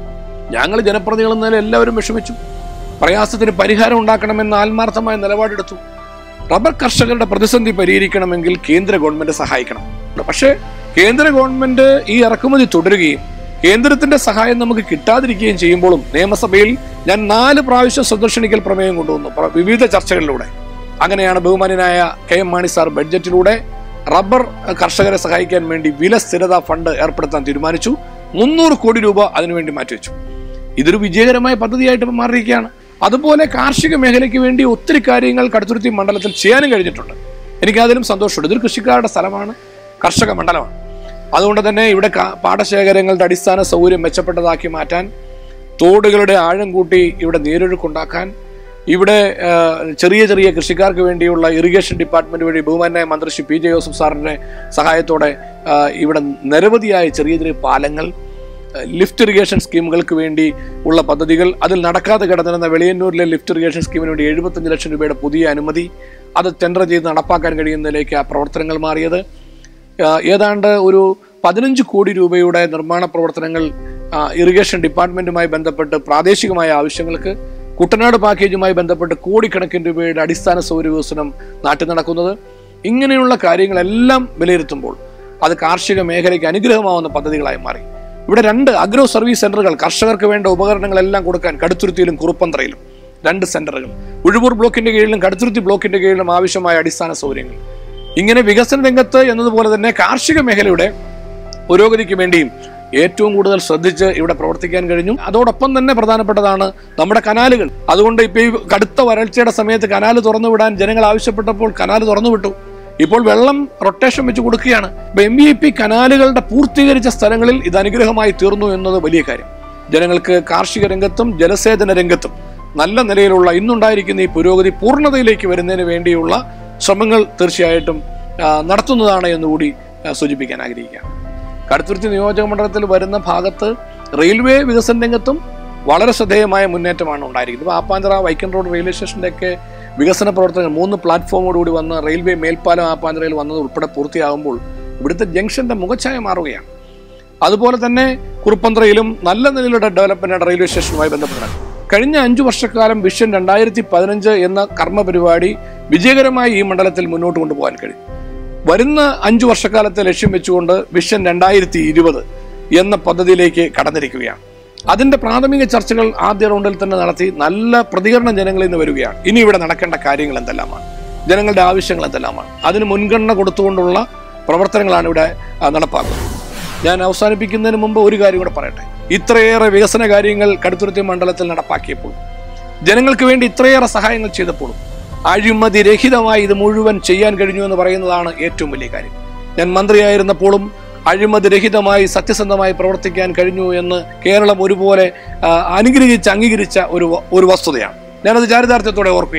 ഞങ്ങൾ ജനപ്രതിനിധികൾ എന്ന നിലയിൽ എല്ലാവരും വിഷമിച്ചു പ്രയാസത്തിന് പരിഹാരം ഉണ്ടാക്കണമെന്ന ആത്മാർത്ഥമായ നിലപാടെടുത്തു റബ്ബർ കർഷകരുടെ പ്രതിസന്ധി പരിഹരിക്കണമെങ്കിൽ കേന്ദ്ര ഗവൺമെന്റ് സഹായിക്കണം പക്ഷേ കേന്ദ്ര ഗവൺമെന്റ് ഈ ഇറക്കുമതി തുടരുകയും കേന്ദ്രത്തിന്റെ സഹായം നമുക്ക് കിട്ടാതിരിക്കുകയും ചെയ്യുമ്പോഴും നിയമസഭയിൽ ഞാൻ നാല് പ്രാവശ്യം സന്ദർശനിക്കൽ പ്രമേയം കൊണ്ടുവന്നു പ്ര- വിവിധ ചർച്ചകളിലൂടെ അങ്ങനെയാണ് ബഹുമാനായ കെ എം മാണി സാർ ബഡ്ജറ്റിലൂടെ റബ്ബർ കർഷകരെ സഹായിക്കാൻ വേണ്ടി വില സ്ഥിരതാ ഫണ്ട് ഏർപ്പെടുത്താൻ തീരുമാനിച്ചു മുന്നൂറ് കോടി രൂപ അതിനുവേണ്ടി മാറ്റിവെച്ചു ഇതൊരു വിജയകരമായ പദ്ധതിയായിട്ട് ഇപ്പം മാറിയിരിക്കുകയാണ് അതുപോലെ കാർഷിക മേഖലയ്ക്ക് വേണ്ടി ഒത്തിരി കാര്യങ്ങൾ കടുത്തുരുത്തി മണ്ഡലത്തിൽ ചെയ്യാനും കഴിഞ്ഞിട്ടുണ്ട് എനിക്ക് അതിലും സന്തോഷമുണ്ട് ഇതൊരു കൃഷിക്കാരുടെ സ്ഥലമാണ് കർഷക മണ്ഡലമാണ് അതുകൊണ്ട് തന്നെ ഇവിടെ കാ- പാടശേഖരങ്ങളുടെ അടിസ്ഥാന സൗകര്യം മെച്ചപ്പെട്ടതാക്കി മാറ്റാൻ തോടുകളുടെ ആഴം കൂട്ടി ഇവിടെ നീരൊഴുക്കുണ്ടാക്കാൻ ഇവിടെ ആ, ചെറിയ ചെറിയ കൃഷിക്കാർക്ക് വേണ്ടിയുള്ള ഇറിഗേഷൻ ഡിപ്പാർട്ട്മെന്റ് വഴി ബഹുമാനായ മന്ത്രി ശ്രീ പി ജെ ജോസഫ് സാറിന്റെ സഹായത്തോടെ ആ, ഇവിടെ നിരവധിയായ ചെറിയ ചെറിയ പാലങ്ങൾ ലിഫ്റ്റ് ഇറിഗേഷൻ സ്കീമുകൾക്ക് വേണ്ടി ഉള്ള പദ്ധതികൾ അതിൽ നടക്കാതെ കിടന്നിരുന്ന വെളിയന്നൂരിലെ ലിഫ്റ്റ് ഇറിഗേഷൻ സ്കീമിന് വേണ്ടി എഴുപത്തഞ്ച് ലക്ഷം രൂപയുടെ പുതിയ അനുമതി അത് ടെൻഡർ ചെയ്ത് നടപ്പാക്കാൻ കഴിയുന്നതിലേക്ക് ആ പ്രവർത്തനങ്ങൾ മാറിയത് ആ, ഏതാണ്ട് ഒരു പതിനഞ്ച് കോടി രൂപയുടെ നിർമ്മാണ പ്രവർത്തനങ്ങൾ ആ, ഇറിഗേഷൻ ഡിപ്പാർട്ട്മെന്റുമായി ബന്ധപ്പെട്ട് പ്രാദേശികമായ ആവശ്യങ്ങൾക്ക് കുട്ടനാട് പാക്കേജുമായി ബന്ധപ്പെട്ട് കോടിക്കണക്കിന് രൂപയുടെ അടിസ്ഥാന സൗകര്യ വികസനം നാട്ടിൽ നടക്കുന്നത് ഇങ്ങനെയുള്ള കാര്യങ്ങളെല്ലാം വിലയിരുത്തുമ്പോൾ അത് കാർഷിക മേഖലയ്ക്ക് അനുഗ്രഹമാവുന്ന പദ്ധതികളായി മാറി ഇവിടെ രണ്ട് അഗ്രോ സർവീസ് സെന്ററുകൾ കർഷകർക്ക് വേണ്ട ഉപകരണങ്ങളെല്ലാം കൊടുക്കാൻ കടുത്തുരുത്തിയിലും കുറുപ്പന്തറയിലും രണ്ട് സെന്ററുകൾ ഉഴുവൂർ ബ്ലോക്കിന്റെ കീഴിലും കടുത്തുരുത്തി ബ്ലോക്കിന്റെ കീഴിലും ആവശ്യമായ അടിസ്ഥാന സൗകര്യങ്ങൾ ഇങ്ങനെ വികസന രംഗത്ത് എന്നതുപോലെ തന്നെ കാർഷിക മേഖലയുടെ പുരോഗതിക്ക് വേണ്ടിയും ഏറ്റവും കൂടുതൽ ശ്രദ്ധിച്ച് ഇവിടെ പ്രവർത്തിക്കാൻ കഴിഞ്ഞു അതോടൊപ്പം തന്നെ പ്രധാനപ്പെട്ടതാണ് നമ്മുടെ കനാലുകൾ അതുകൊണ്ട് ഇപ്പൊ ഈ കടുത്ത വരൾച്ചയുടെ സമയത്ത് കനാല് തുറന്നു വിടാൻ ജനങ്ങൾ ആവശ്യപ്പെട്ടപ്പോൾ കനാല് തുറന്നു വിട്ടു ഇപ്പോൾ വെള്ളം റൊട്ടേഷൻ വെച്ച് കൊടുക്കുകയാണ് ഇപ്പൊ എം ഇ പി കനാലുകളുടെ പൂർത്തീകരിച്ച സ്ഥലങ്ങളിൽ ഇത് അനുഗ്രഹമായി തീർന്നു എന്നത് വലിയ കാര്യം ജനങ്ങൾക്ക് കാർഷിക രംഗത്തും ജലസേചന രംഗത്തും നല്ല നിലയിലുള്ള ഇന്നുണ്ടായിരിക്കുന്ന ഈ പുരോഗതി പൂർണ്ണതയിലേക്ക് വരുന്നതിന് വേണ്ടിയുള്ള ശ്രമങ്ങൾ തീർച്ചയായിട്ടും ആ, നടത്തുന്നതാണ് എന്നുകൂടി ആ, സൂചിപ്പിക്കാൻ ആഗ്രഹിക്കുകയാണ് കടുത്തുരുത്തി നിയോജക മണ്ഡലത്തിൽ വരുന്ന ഭാഗത്ത് റെയിൽവേ വികസന രംഗത്തും വളരെ ശ്രദ്ധേയമായ മുന്നേറ്റമാണ് ഉണ്ടായിരിക്കുന്നത് ഇപ്പോൾ ആപ്പാഞ്ചിറ വൈക്കൻ റോഡ് റെയിൽവേ സ്റ്റേഷൻ്റെ ഒക്കെ വികസന പ്രവർത്തനങ്ങൾ മൂന്ന് പ്ലാറ്റ്ഫോമോടുകൂടി വന്ന് റെയിൽവേ മേൽപ്പാലം ആപ്പാഞ്ചിറയിൽ വന്നത് ഉൾപ്പെടെ പൂർത്തിയാകുമ്പോൾ ഇവിടുത്തെ ജംഗ്ഷന്റെ മുഖച്ഛായ മാറുകയാണ് അതുപോലെ തന്നെ കുറുപ്പന്തറയിലും നല്ല നിലയിലുള്ള ഡെവലപ്മെന്റ് റെയിൽവേ സ്റ്റേഷനുമായി ബന്ധപ്പെട്ടാണ് കഴിഞ്ഞ അഞ്ചു വർഷക്കാലം വിഷൻ രണ്ടായിരത്തി പതിനഞ്ച് എന്ന കർമ്മ പരിപാടി വിജയകരമായി ഈ മണ്ഡലത്തിൽ മുന്നോട്ട് കൊണ്ടുപോകാൻ കഴിയും വരുന്ന അഞ്ചു വർഷക്കാലത്തെ ലക്ഷ്യം വെച്ചുകൊണ്ട് വിഷൻ രണ്ടായിരത്തി ഇരുപത് എന്ന പദ്ധതിയിലേക്ക് കടന്നിരിക്കുകയാണ് അതിന്റെ പ്രാഥമിക ചർച്ചകൾ ആദ്യ റൗണ്ടിൽ തന്നെ നടത്തി നല്ല പ്രതികരണം ജനങ്ങളിൽ നിന്ന് വരികയാണ് ഇനി ഇവിടെ നടക്കേണ്ട കാര്യങ്ങൾ എന്തെല്ലാമാണ് ജനങ്ങളുടെ ആവശ്യങ്ങൾ എന്തെല്ലാമാണ് അതിന് മുൻഗണന കൊടുത്തുകൊണ്ടുള്ള പ്രവർത്തനങ്ങളാണ് ഇവിടെ ആ, നടപ്പാക്കുന്നത് ഞാൻ അവസാനിപ്പിക്കുന്നതിന് മുമ്പ് ഒരു കാര്യം കൂടെ പറയട്ടെ ഇത്രയേറെ വികസന കാര്യങ്ങൾ കടുത്തുരുത്തി മണ്ഡലത്തിൽ നടപ്പാക്കിയപ്പോൾ ജനങ്ങൾക്ക് വേണ്ടി ഇത്രയേറെ സഹായങ്ങൾ ചെയ്തപ്പോഴും അഴിമതി രഹിതമായി ഇത് മുഴുവൻ ചെയ്യാൻ കഴിഞ്ഞു എന്ന് പറയുന്നതാണ് ഏറ്റവും വലിയ കാര്യം ഞാൻ മന്ത്രിയായിരുന്നപ്പോഴും അഴിമതി രഹിതമായി സത്യസന്ധമായി പ്രവർത്തിക്കാൻ കഴിഞ്ഞു എന്ന് കേരളം ഒരുപോലെ ആ, അനുഗ്രഹിച്ച് അംഗീകരിച്ച ഒരു വ- ഒരു വസ്തുതയാണ് ഞാനത് ചാരിതാർത്ഥ്യത്തോടെ ഓർക്കുകയാണ്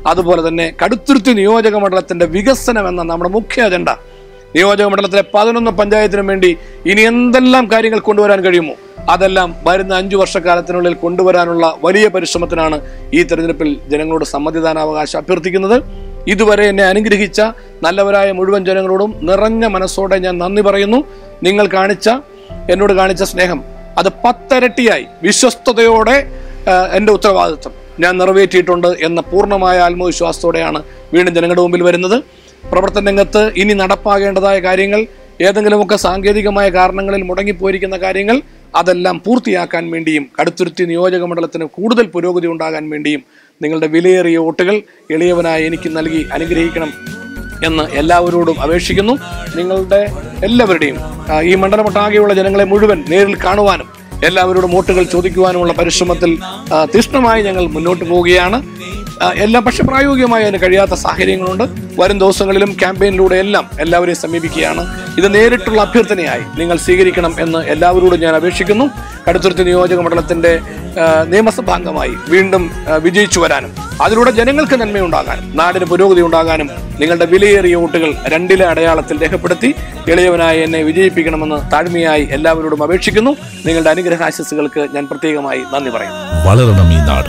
അതുപോലെ തന്നെ കടുത്തുരുത്തി നിയോജക മണ്ഡലത്തിന്റെ വികസനം എന്ന നമ്മുടെ മുഖ്യ അജണ്ട നിയോജക മണ്ഡലത്തിലെ പതിനൊന്ന് പഞ്ചായത്തിനും വേണ്ടി ഇനി എന്തെല്ലാം കാര്യങ്ങൾ കൊണ്ടുവരാൻ കഴിയുമോ അതെല്ലാം വരുന്ന അഞ്ചു വർഷക്കാലത്തിനുള്ളിൽ കൊണ്ടുവരാനുള്ള വലിയ പരിശ്രമത്തിനാണ് ഈ തെരഞ്ഞെടുപ്പിൽ ജനങ്ങളോട് സമ്മതിദാനാവകാശം അഭ്യർത്ഥിക്കുന്നത് ഇതുവരെ എന്നെ അനുഗ്രഹിച്ച നല്ലവരായ മുഴുവൻ ജനങ്ങളോടും നിറഞ്ഞ മനസ്സോടെ ഞാൻ നന്ദി പറയുന്നു നിങ്ങൾ കാണിച്ച എന്നോട് കാണിച്ച സ്നേഹം അത് പത്തരട്ടിയായി വിശ്വസ്തയോടെ ആ, എൻ്റെ ഉത്തരവാദിത്വം ഞാൻ നിറവേറ്റിയിട്ടുണ്ട് എന്ന പൂർണ്ണമായ ആത്മവിശ്വാസത്തോടെയാണ് വീണ്ടും ജനങ്ങളുടെ മുമ്പിൽ വരുന്നത് പ്രവർത്തന രംഗത്ത് ഇനി നടപ്പാകേണ്ടതായ കാര്യങ്ങൾ ഏതെങ്കിലുമൊക്കെ സാങ്കേതികമായ കാരണങ്ങളിൽ മുടങ്ങിപ്പോയിരിക്കുന്ന കാര്യങ്ങൾ അതെല്ലാം പൂർത്തിയാക്കാൻ വേണ്ടിയും കടുത്തുരുത്തി നിയോജക മണ്ഡലത്തിന് കൂടുതൽ പുരോഗതി ഉണ്ടാകാൻ വേണ്ടിയും നിങ്ങളുടെ വിലയേറിയ വോട്ടുകൾ എളിയവനായി എനിക്ക് നൽകി അനുഗ്രഹിക്കണം എന്ന് എല്ലാവരോടും അപേക്ഷിക്കുന്നു നിങ്ങളുടെ എല്ലാവരുടെയും ആ, ഈ മണ്ഡലമൊട്ടാകെയുള്ള ജനങ്ങളെ മുഴുവൻ നേരിൽ കാണുവാനും എല്ലാവരോടും വോട്ടുകൾ ചോദിക്കുവാനുമുള്ള പരിശ്രമത്തിൽ ആ, തീക്ഷ്ണമായി ഞങ്ങൾ മുന്നോട്ട് പോവുകയാണ് ആ, എല്ലാം പക്ഷെ പ്രായോഗികമായി അതിന് കഴിയാത്ത സാഹചര്യങ്ങളുണ്ട് വരും ദിവസങ്ങളിലും ക്യാമ്പയിനിലൂടെ എല്ലാം എല്ലാവരെയും സമീപിക്കുകയാണ് ഇത് നേരിട്ടുള്ള അഭ്യർത്ഥനയായി നിങ്ങൾ സ്വീകരിക്കണം എന്ന് എല്ലാവരോടും ഞാൻ അപേക്ഷിക്കുന്നു കടുത്തുരുത്തി നിയോജക മണ്ഡലത്തിന്റെ ആ, നിയമസഭാംഗമായി വീണ്ടും ആ, വിജയിച്ചു വരാനും അതിലൂടെ ജനങ്ങൾക്ക് നന്മയുണ്ടാകാനും നാടിന് പുരോഗതി ഉണ്ടാകാനും നിങ്ങളുടെ വിലയേറിയ വോട്ടുകൾ രണ്ടിലെ അടയാളത്തിൽ രേഖപ്പെടുത്തി എളിയവനായി എന്നെ വിജയിപ്പിക്കണമെന്ന് താഴ്മയായി എല്ലാവരോടും അപേക്ഷിക്കുന്നു നിങ്ങളുടെ അനുഗ്രഹാശസ്സുകൾക്ക് ഞാൻ പ്രത്യേകമായി നന്ദി പറയുന്നു വളരണം ഈ നാട്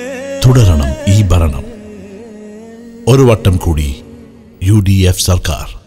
തുടരണം ഈ ഭരണം ഒരു വട്ടം കൂടി യു ഡി എഫ് സർക്കാർ